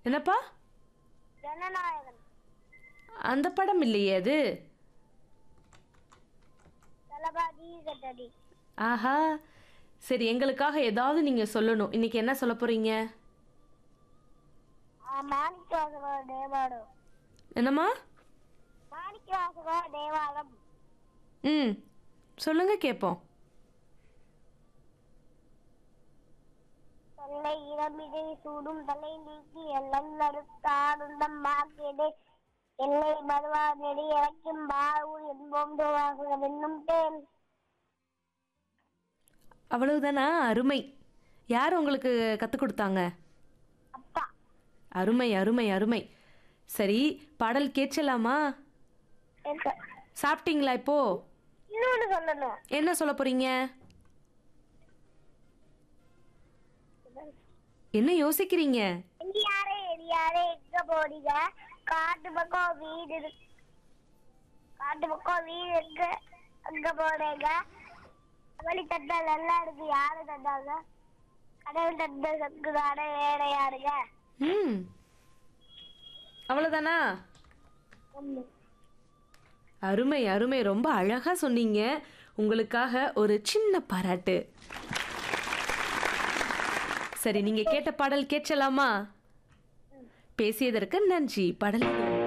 என்னப்பா ஜனநாயகன் அந்த படம் இல்லையே அது தளபதி கட்டடி ஆஹா சரி எங்களுக்காக ஏதாவது நீங்க சொல்லணும் இன்னைக்கு என்ன சொல்ல போறீங்க மாணிக்கவாசகோ தேவாலயம் என்னம்மா மாணிக்கவாசகோ தேவாலயம் ம் சொல்லுங்க கேட்போம் தொல்லை இளமிதை சூடும் தலை நீக்கி எல்லாம் நடுத்தாடுந்தம் மாக்கியது எல்லை மறுவா நெடி இறக்கும் பாவு என்போம் தேவாசுரம் என்னும் தேன் அவ்வளவுதானா அருமை யார் உங்களுக்கு கற்றுக் கொடுத்தாங்க அப்பா அருமை அருமை அருமை சரி பாடல் கேட்கலாமா இருக்கு. சாப்பிட்டீங்களா இப்போ இன்னொன்னு சொல்லணும் என்ன சொல்ல போறீங்க என்ன யோசிக்கிறீங்க எங்கேயாரே எரியாரே எங்க போறீங்க காட்டு பக்கம் வீடு இருக்கு காட்டு பக்கம் வீடு இருக்கு அங்க போறீங்க வழி தட்டல் எல்லாம் இருக்கு யாரு தட்டாங்க கடவுள் தட்ட சக்குதான வேற யாருங்க ம் அவ்வளோதானா அருமை அருமை ரொம்ப அழகா சொன்னீங்க உங்களுக்காக ஒரு சின்ன பாராட்டு சரி நீங்க கேட்ட பாடல் கேட்கலாமா பேசியதற்கு நன்றி பாடல் இதோ.